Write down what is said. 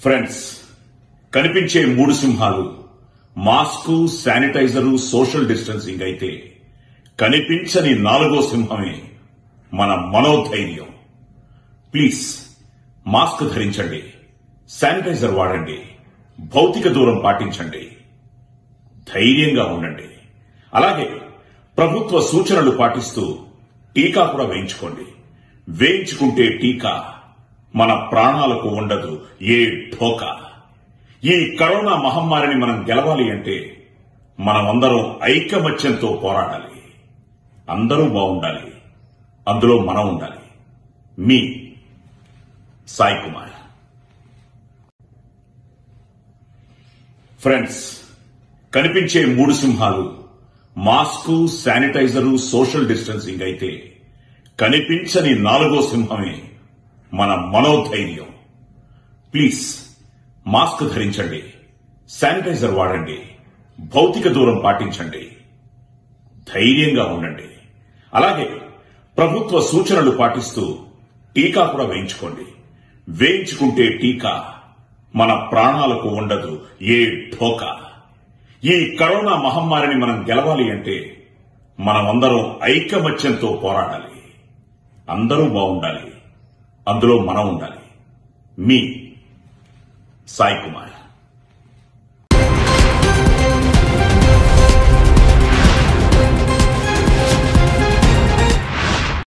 friends కనిపించే మూడు సింహాలు మాస్కు శానిటైజరు సోషల్ డిస్టెన్సింగ్ అయితే కనిపించని నాలుగో సింహమే మన మనోధైర్యం ప్లీజ్ మాస్క్ ధరించండి శానిటైజర్ వాడండి భౌతిక దూరం పాటించండి ధైర్యంగా ఉండండి అలాగే ప్రభుత్వ సూచనలు పాటిస్తూ టీకా కూడా వేయించుకోండి వేయించుకుంటే టీకా మన ప్రాణాలకు ఉండదు ఏ ఢోకా ఈ కరోనా మహమ్మారిని మనం గెలవాలి అంటే మనమందరం ఐకమత్యంతో పోరాడాలి అందరూ బాగుండాలి అందులో మనం ఉండాలి మీ సాయి కుమార్ ఫ్రెండ్స్ కనిపించే మూడు సింహాలు మాస్కు శానిటైజరు సోషల్ డిస్టెన్సింగ్ అయితే కనిపించని నాలుగో సింహమే మన మనోధైర్యం ప్లీజ్ మాస్క్ ధరించండి శానిటైజర్ వాడండి భౌతిక దూరం పాటించండి ధైర్యంగా ఉండండి అలాగే ప్రభుత్వ సూచనలు పాటిస్తూ టీకా కూడా వేయించుకోండి వేయించుకుంటే టీకా మన ప్రాణాలకు ఉండదు ఏ ఢోకా ఈ కరోనా మహమ్మారిని మనం గెలవాలి అంటే మనమందరం ఐకమత్యంతో పోరాడాలి అందరూ బాగుండాలి అందులో మనం ఉండాలి మీ సాయి కుమార్